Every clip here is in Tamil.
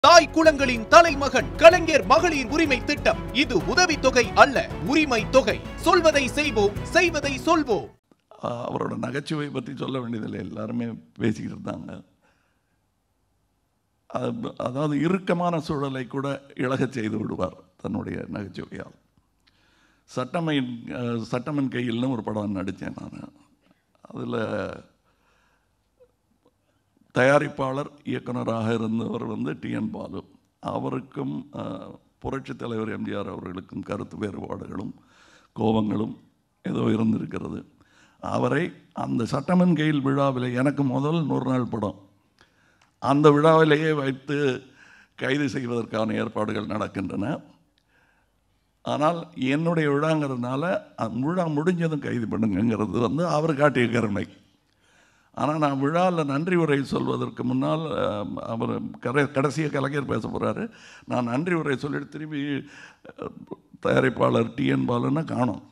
தாய் குளங்களின் தலைமகன் கலைஞர் மகளிர் உரிமை திட்டம் இது உதவித்தொகை அல்ல உரிமை தொகை சொல்வதை செய்வோம் செய்வதை சொல்வோம் ஆஹ் அவரோட நகைச்சுவை பற்றி சொல்ல வேண்டியதில்லை எல்லாருமே பேசிக்கிட்டு இருந்தாங்க அது- அதாவது இறுக்கமான சூழலை கூட இழகச் செய்து விடுவார் தன்னுடைய நகைச்சுவையால் சட்டமையின் அஹ், சட்டமன் கையில்னு ஒரு படம் நடித்தேன் நான் அதில் தயாரிப்பாளர் இயக்குனராக இருந்தவர் வந்து டிஎன் பாலு அவருக்கும் அஹ், புரட்சித் தலைவர் எம்ஜிஆர் அவர்களுக்கும் கருத்து வேறுபாடுகளும் கோபங்களும் ஏதோ இருந்திருக்கிறது அவரை அந்த சட்டமன் கையில் விழாவில் எனக்கு முதல் நூறு நாள் படம் அந்த விழாவிலேயே வைத்து கைது செய்வதற்கான ஏற்பாடுகள் நடக்கின்றன ஆனால் என்னுடைய விழாங்கிறதுனால அந்த விழா முடிஞ்சதும் கைது பண்ணுங்கிறது வந்து அவர் காட்டிய கருணை ஆனால் நான் விழாவில் நன்றி உரை சொல்வதற்கு முன்னால் அஹ், அவர் கரை கடைசியாக கலைஞர் பேச போகிறாரு நான் நன்றி உரை சொல்லிட்டு திரும்பி அஹ், தயாரிப்பாளர் டிஎன் பாலுன்னா காணோம்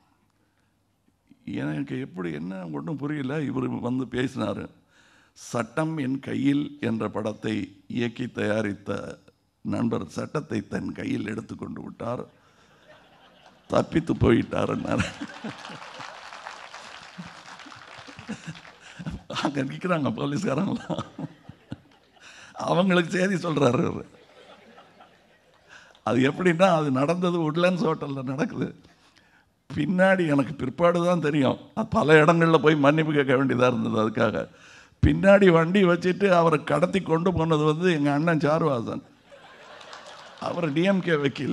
எனக்கு எப்படி என்ன ஒன்றும் புரியல இவர் வந்து பேசினார் சட்டம் என் கையில் என்ற படத்தை இயக்கி தயாரித்த நண்பர் சட்டத்தை தன் கையில் எடுத்துக்கொண்டு விட்டார் தப்பித்து போயிட்டாருன்னாரு அங்கே நிற்கிறாங்க போலீஸ்காரங்களாம் அவங்களுக்கு செய்தி சொல்கிறாரு அவரு அது எப்படின்னா அது நடந்தது உட்லண்ட்ஸ் ஹோட்டலில் நடக்குது பின்னாடி எனக்கு பிற்பாடு தான் தெரியும் அது பல இடங்களில் போய் மன்னிப்பு கேட்க வேண்டியதாக இருந்தது அதுக்காக பின்னாடி வண்டி வச்சுட்டு அவரை கடத்தி கொண்டு போனது வந்து எங்கள் அண்ணன் சாருவாசன் அவர் டிஎம்கே வக்கீல்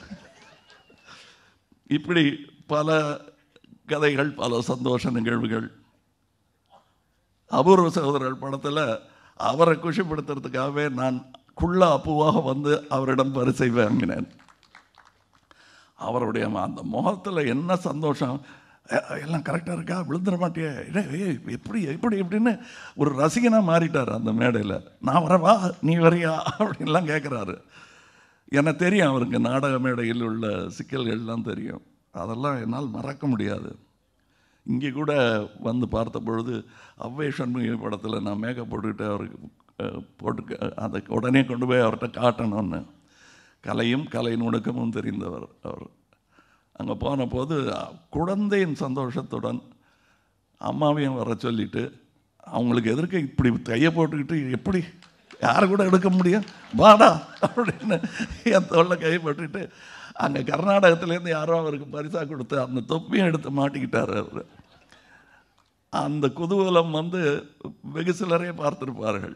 இப்படி பல கதைகள் பல சந்தோஷ நிகழ்வுகள் அபூர்வ சகோதரர்கள் படத்தில் அவரை குஷிப்படுத்துறதுக்காகவே நான் குள்ள அப்புவாக வந்து அவரிடம் பரிசை வாங்கினேன் அவருடைய அந்த முகத்தில் என்ன சந்தோஷம் எ- எல்லாம் கரெக்டாக இருக்கா விழுந்துட மாட்டியே டேய், ஏய், எப்படி எப்படி எப்படின்னு ஒரு ரசிகனாக மாறிட்டார் அந்த மேடையில் நான் வரவா நீ வரியா அப்படின்லாம் கேட்குறாரு எனக்கு தெரியும் அவருக்கு நாடக மேடையில் உள்ள சிக்கல்கள்லாம் தெரியும் அதெல்லாம் என்னால் மறக்க முடியாது இங்கே கூட வந்து பார்த்த பொழுது அவ்வை சண்முகி படத்தில் நான் மேக்கப் போட்டுக்கிட்டு அவருக்கு அஹ், போட்டு அதை உடனே கொண்டு போய் அவர்கிட்ட காட்டணும்னு கலையும் கலை நுணுக்கமும் தெரிந்தவர் அவர் அங்கே போன போது குழந்தையின் சந்தோஷத்துடன் அம்மாவையும் வர சொல்லிட்டு அவங்களுக்கு எதிர்க்க இப்படி கையை போட்டுக்கிட்டு எப்படி யாரை கூட எடுக்க முடியும் வாடா அப்படின்னு என் தோளில் கையை போட்டுக்கிட்டு அங்கே கர்நாடகத்துலேருந்து யாரோ அவருக்கு பரிசாக கொடுத்து அந்த தொப்பியும் எடுத்து மாட்டிக்கிட்டார் அவர் அந்த குதூகலம் வந்து வெகு சிலரே பார்த்திருப்பார்கள்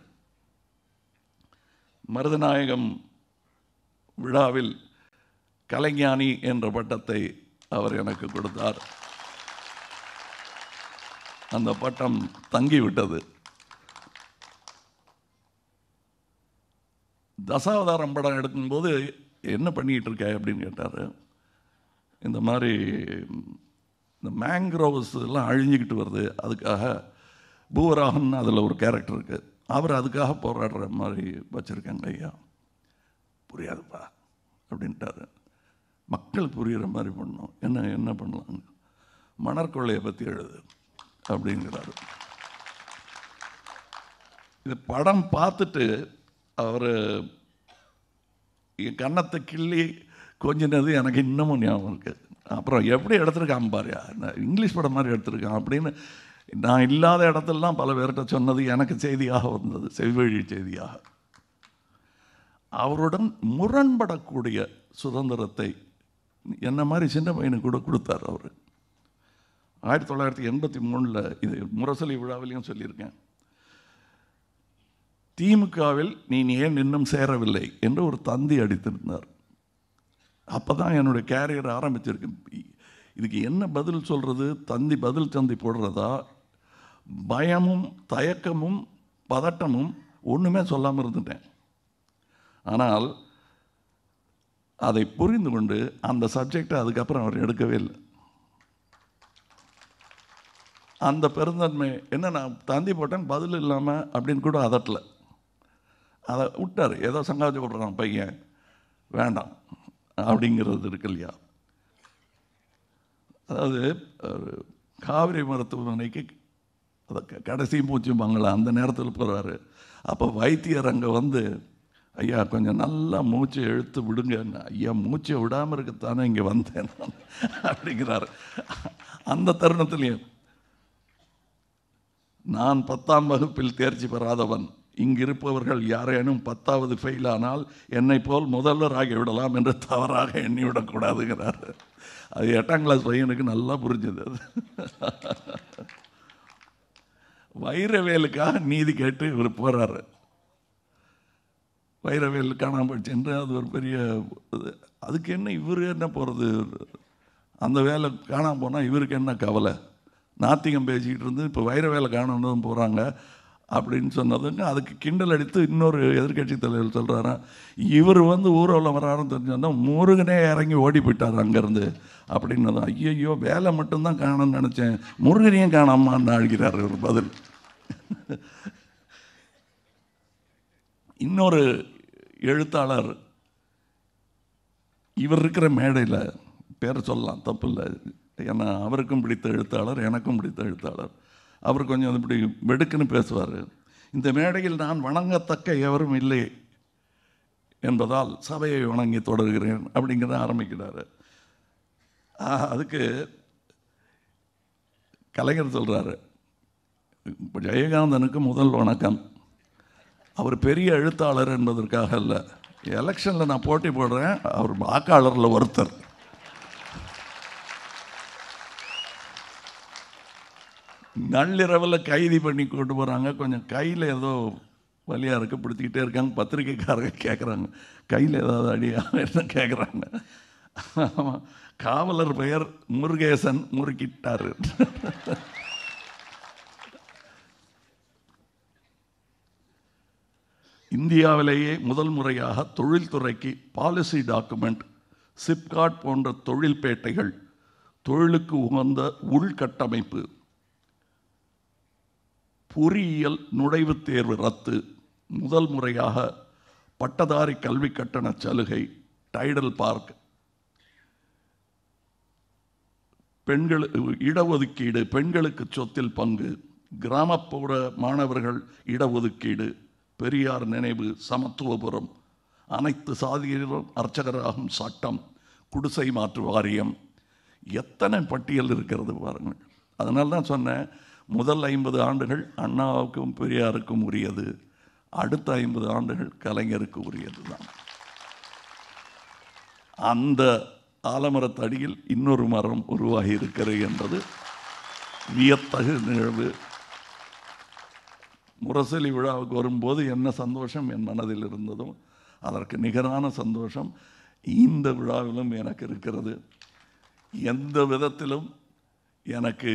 மருதநாயகம் விழாவில் கலைஞானி என்ற பட்டத்தை அவர் எனக்கு கொடுத்தார் அந்த பட்டம் தங்கிவிட்டது தசாவதாரம் படம் எடுக்கும்போது என்ன பண்ணிக்கிட்டு இருக்க அப்படின்னு கேட்டார் இந்த மாதிரி இந்த மேங்க்ரோவ்ஸ் எல்லாம் அழிஞ்சிக்கிட்டு வருது அதுக்காக பூவராகன் அதில் ஒரு கேரக்டர் இருக்குது அவர் அதுக்காக போராடுற மாதிரி வச்சுருக்காங்க ஐயா புரியாதுப்பா அப்படின்ட்டாரு மக்கள் புரிகிற மாதிரி பண்ணணும் என்ன என்ன பண்ணலாங்க மணற்கொள்ளையை பற்றி எழுது அப்படிங்கிறாரு இது படம் பார்த்துட்டு அவர் என் கன்னத்தை கிள்ளி கொஞ்சினது எனக்கு இன்னமும் ஞாபகம் இருக்கு அப்புறம் எப்படி எடுத்திருக்கான் பாரியா நான் இங்கிலீஷ் படம் மாதிரி எடுத்திருக்கான் அப்படின்னு நான் இல்லாத இடத்துலலாம் பல பேர்கிட்ட சொன்னது எனக்கு செய்தியாக வந்தது செவ்வழி செய்தியாக அவருடன் முரண்படக்கூடிய சுதந்திரத்தை என்ன மாதிரி சின்ன பையனுக்கு கூட கொடுத்தார் அவர் ஆயிரத்தி தொள்ளாயிரத்தி எண்பத்தி மூணில் இது முரசொலி விழாவிலையும் சொல்லியிருக்கேன் திமுகவில் நீ ஏன் இன்னும் சேரவில்லை என்று ஒரு தந்தி அடித்திருந்தார் அப்போ தான் என்னுடைய கேரியர் ஆரம்பிச்சிருக்கு இதுக்கு என்ன பதில் சொல்கிறது தந்தி பதில் தந்தி போடுறதா பயமும் தயக்கமும் பதட்டமும் ஒன்றுமே சொல்லாமல் இருந்துட்டேன் ஆனால் அதை புரிந்து கொண்டு அந்த சப்ஜெக்டை அதுக்கப்புறம் அவர் எடுக்கவே இல்லை அந்த பெருந்தன்மை என்ன நான் தந்தி போட்டேன் பதில் இல்லாமல் அப்படின்னு கூட அதட்டல அதை விட்டார் ஏதோ சங்காச்சி விட்றான் பையன் வேண்டாம் அப்படிங்கிறது இருக்கு இல்லையா அதாவது ஒரு காவிரி மருத்துவமனைக்கு அதை க- கடைசி மூச்சும்பாங்களா அந்த நேரத்தில் போகிறாரு அப்போ வைத்தியர் அங்கே வந்து ஐயா கொஞ்சம் நல்லா மூச்சை இழுத்து விடுங்க ஐயா மூச்சை விடாமல் இருக்கத்தானே இங்கே வந்தேன் நான் அப்படிங்கிறாரு அந்த தருணத்திலையும் நான் பத்தாம் வகுப்பில் தேர்ச்சி பெறாதவன் இங்கிருப்பவர்கள் யாரேனும் பத்தாவது ஃபெயில் ஆனால் என்னை போல் முதல்வர் ஆகிவிடலாம் என்று தவறாக எண்ணிவிடக்கூடாதுங்கிறார் அது எட்டாம் கிளாஸ் பையனுக்கு நல்லா புரிஞ்சது அது வைரவேலுக்காக நீதி கேட்டு இவர் போறாரு வைரவேல் காணாம போயிடுச்சு அது ஒரு பெரிய இது. அதுக்கு என்ன இவர் என்ன போகிறது அந்த வேலை காணாம போனால் இவருக்கு என்ன கவலை நாத்திகம் பேசிக்கிட்டு இருந்து இப்போ வைர வேலை காணணும் போகிறாங்க அப்படின்னு சொன்னதுங்க அதுக்கு கிண்டல் அடித்து இன்னொரு எதிர்க்கட்சி தலைவர் சொல்கிறாராம் இவர் வந்து ஊர்வலம் வராருன்னு தெரிஞ்சோன்னா முருகனே இறங்கி ஓடி போயிட்டார் அங்கேருந்து அப்படின்னதும் ஐயையோ வேலை மட்டும்தான் காணணும்னு நினச்சேன் முருகனையும் காணாமான்னு அழுகிறார் ஒரு பதில் இன்னொரு எழுத்தாளர் இவர் இருக்கிற மேடையில் பேர் சொல்லலாம் தப்பு இல்லை ஏன்னா அவருக்கும் பிடித்த எழுத்தாளர் எனக்கும் பிடித்த எழுத்தாளர் அவர் கொஞ்சம் இப்படி வெடுக்குன்னு பேசுவார் இந்த மேடையில் நான் வணங்கத்தக்க எவரும் இல்லை என்பதால் சபையை வணங்கி தொடர்கிறேன் அப்படிங்கிறத ஆரம்பிக்கிறாரு ஆ, அதுக்கு கலைஞர் சொல்கிறாரு இப்போ ஜெயகாந்தனுக்கு முதல் வணக்கம் அவர் பெரிய எழுத்தாளர் என்பதற்காக அல்ல எலெக்ஷனில் நான் போட்டி போடுறேன் அவர் வாக்காளரில் ஒருத்தர் நள்ளிரவில் கைதி பண்ணி கொண்டு போகிறாங்க கொஞ்சம் கையில் ஏதோ வலியாக இருக்கு பிடிச்சிக்கிட்டே இருக்காங்க பத்திரிக்கைக்காரங்க கேட்குறாங்க கையில் ஏதாவது அடியா என்ன கேட்குறாங்க காவலர் பெயர் முருகேசன் முறுக்கிட்டாரு இந்தியாவிலேயே முதல் முறையாக தொழில்துறைக்கு பாலிசி டாக்குமெண்ட் சிப்காட் போன்ற தொழில்பேட்டைகள் தொழிலுக்கு உகந்த உள்கட்டமைப்பு பொறியியல் நுழைவுத் தேர்வு ரத்து முதல் முறையாக பட்டதாரி கல்வி கட்டண சலுகை டைடல் பார்க் பெண்கள் இடஒதுக்கீடு பெண்களுக்கு சொத்தில் பங்கு கிராமப்புற மாணவர்கள் இடஒதுக்கீடு பெரியார் நினைவு சமத்துவபுரம் அனைத்து சாதியினரும் அர்ச்சகராகும் சட்டம் குடிசை மாற்று வாரியம் எத்தனை பட்டியல் இருக்கிறது பாருங்கள் அதனால தான் சொன்னேன் முதல் ஐம்பது ஆண்டுகள் அண்ணாவுக்கும் பெரியாருக்கும் உரியது அடுத்த ஐம்பது ஆண்டுகள் கலைஞருக்கு உரியது தான் அந்த ஆலமரத்தடியில் இன்னொரு மரம் உருவாகி இருக்கிறது என்பது வியத்தகு நிகழ்வு முரசொலி விழாவுக்கு வரும்போது என்ன சந்தோஷம் என் மனதில் இருந்ததோ அதற்கு நிகரான சந்தோஷம் இந்த விழாவிலும் எனக்கு இருக்கிறது எந்த விதத்திலும் எனக்கு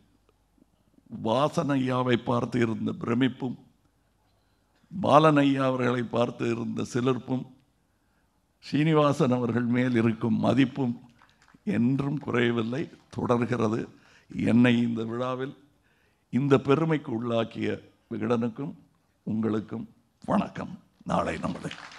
வாசனையாவை பார்த்து இருந்த பிரமிப்பும் பாலனையா அவர்களை பார்த்து இருந்த சிலிர்ப்பும் சீனிவாசன் அவர்கள் மேல் இருக்கும் மதிப்பும் என்றும் குறையவில்லை தொடர்கிறது என்னை இந்த விழாவில் இந்த பெருமைக்கு உள்ளாக்கிய விகடனுக்கும் உங்களுக்கும் வணக்கம் நாளை நம்மளை